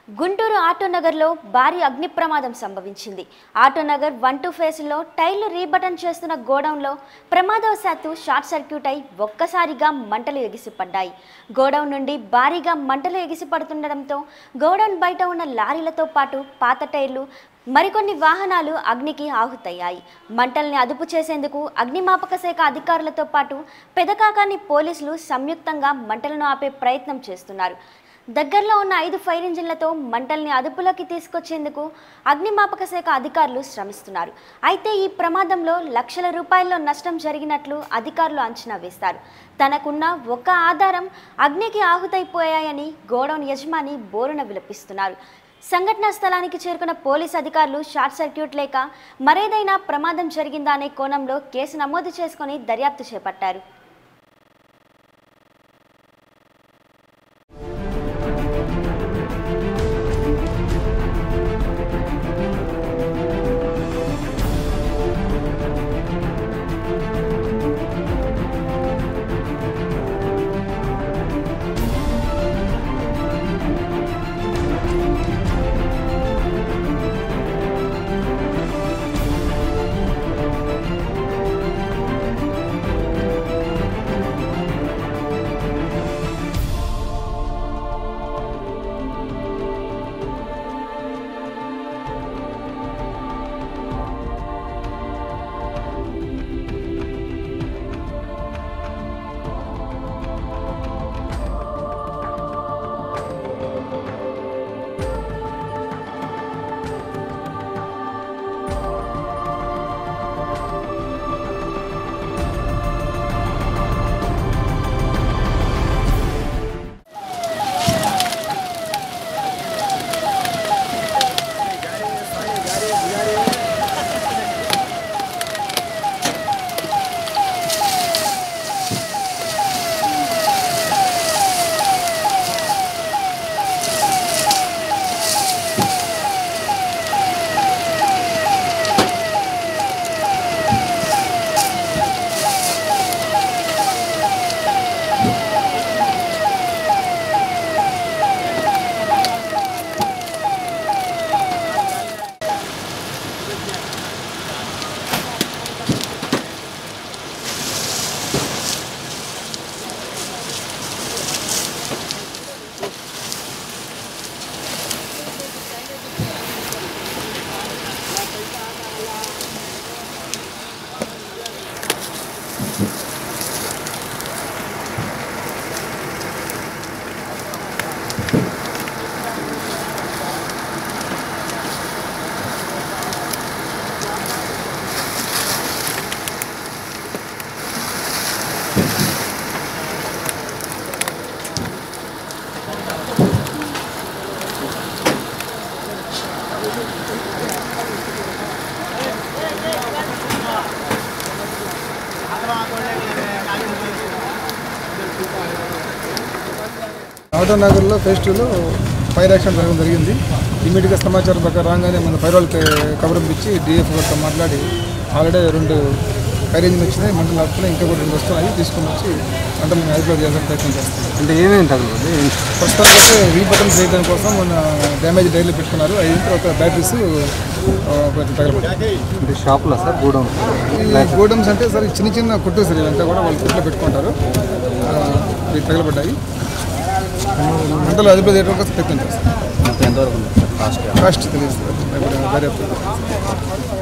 గుంటూరు ఆటోనగర్లో భారీ అగ్ని ప్రమాదం సంభవించింది ఆటోనగర్ వన్ టూ ఫేజ్లో టైర్లు రీబటన్ చేస్తున్న గోడౌన్లో ప్రమాదవశాత్తు షార్ట్ సర్క్యూట్ అయి ఒక్కసారిగా మంటలు ఎగిసిపడ్డాయి గోడౌన్ నుండి భారీగా మంటలు ఎగిసిపడుతుండడంతో గోడౌన్ బయట ఉన్న లారీలతో పాటు పాత టైర్లు మరికొన్ని వాహనాలు అగ్నికి ఆహుతయ్యాయి మంటల్ని అదుపు చేసేందుకు అగ్నిమాపక శాఖ అధికారులతో పాటు పెదకాకాని పోలీసులు సంయుక్తంగా మంటలను ఆపే ప్రయత్నం చేస్తున్నారు దగ్గరలో ఉన్న ఐదు ఫైర్ ఇంజిన్లతో మంటల్ని అదుపులోకి తీసుకొచ్చేందుకు అగ్నిమాపక శాఖ అధికారులు శ్రమిస్తున్నారు అయితే ఈ ప్రమాదంలో లక్షల రూపాయల్లో నష్టం జరిగినట్లు అధికారులు అంచనా వేస్తారు తనకున్న ఒక్క ఆధారం అగ్నికి ఆహుతైపోయాయని గోడౌన్ యజమాని బోరున విలపిస్తున్నారు సంఘటనా స్థలానికి చేరుకున్న పోలీస్ అధికారులు షార్ట్ సర్క్యూట్ లేక మరేదైనా ప్రమాదం జరిగిందా అనే కోణంలో కేసు నమోదు చేసుకొని దర్యాప్తు చేపట్టారు ఆటో నగర్లో ఫేజ్ టూలో ఫైర్ యాక్సిడెంట్ జరగడం జరిగింది ఇమీడియట్గా సమాచారం ప్రకారం రాగానే మన ఫైర్ వాళ్ళకి కవర్ ఇచ్చి డిఎఫ్ గారితో మాట్లాడి ఆల్రెడీ రెండు ఫైర్ ఇంజిన్ వచ్చినాయి మంటలు ఆపుతున్నాయి ఇంకా కూడా రెండు వస్తున్నాయి తీసుకొని వచ్చి మంటలు మేము అదుపులో చేయాలని ప్రయత్నం చేస్తాం అంటే ఏమేమి తగలదు ప్రస్తుతానికి అయితే రీబటన్ చేయడం కోసం మన డ్యామేజ్ డైర్లు పెట్టుకున్నారు అయిన తర్వాత బ్యాటరీస్ కొంచెం తగలబడ్డాయి అంటే షాపులో సార్ గూడౌన్ ఈ గోడమ్స్ అంటే సరే చిన్న చిన్న కొట్టు సార్ ఇవంతా కూడా వాళ్ళు కొట్లో పెట్టుకుంటారు ఆ, ఇవి తగలబడ్డాయి మంటలు అదుపులో చేయడం కోసం ప్రయత్నం చేస్తాం మొత్తం ఎంతవరకు ఉంది సార్ కాస్ట్ కాస్ట్ తెలియదు సార్ ఇప్పుడు దర్యాప్తు